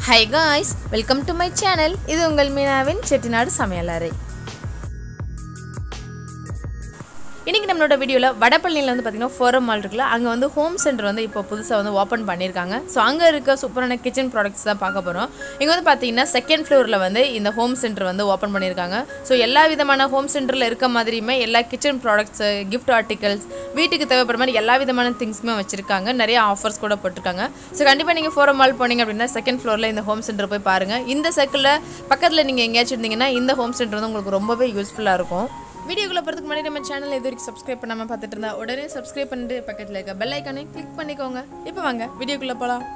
high guys welcome to my channel இது உங்கள் மீனாவின் செட்டிநாடு சமையலறை இன்றைக்கி நம்மளோட வீடியோவில் வடபழனியில் வந்து பார்த்திங்கன்னா ஃபோரம் மால் இருக்குல்ல அங்கே வந்து ஹோம் சென்டர் வந்து இப்போ புதுசாக வந்து ஓப்பன் பண்ணியிருக்காங்க ஸோ அங்கே இருக்க சூப்பரான கிச்சன் ப்ராடக்ட்ஸ் தான் பார்க்க போகிறோம் இங்கே வந்து பார்த்தீங்கன்னா செகண்ட் ஃப்ளோரில் வந்து இந்த ஹோம் சென்டர் வந்து ஓப்பன் பண்ணியிருக்காங்க ஸோ எல்லா விதமான ஹோம் சென்டரில் இருக்க மாதிரியுமே எல்லா கிச்சன் ப்ராடக்ட்ஸு கிஃப்ட் ஆர்டிகல்ஸ் வீட்டுக்கு தேவைப்படுற மாதிரி எல்லா விதமான திங்ஸுமே வச்சுருக்காங்க நிறைய ஆஃபர்ஸ் கூட போட்டிருக்காங்க ஸோ கண்டிப்பாக நீங்கள் ஃபோரம் மால் போனீங்க அப்படின்னா செகண்ட் ஃப்ளோரில் இந்த ஹோம் சென்டர் போய் பாருங்கள் இந்த சர்க்கிளில் பக்கத்தில் நீங்கள் எங்கேயாச்சும் இருந்தீங்கன்னா இந்த ஹோம் சென்டர் வந்து உங்களுக்கு ரொம்பவே யூஸ்ஃபுல்லாக இருக்கும் வீடியோக்குள்ள போகிறதுக்கு முன்னாடி நம்ம சேனல் இது வரைக்கும் சப்ஸ்கிரைப் பண்ணாமல் பார்த்துட்டு இருந்தா உடனே சப்ஸ்கிரைப் பண்ணிட்டு பக்கத்தில் இருக்க பெல் ஐக்கானே கிளிக் பண்ணிக்கோங்க இப்போ வாங்க வீடியோக்குள்ளே போகலாம்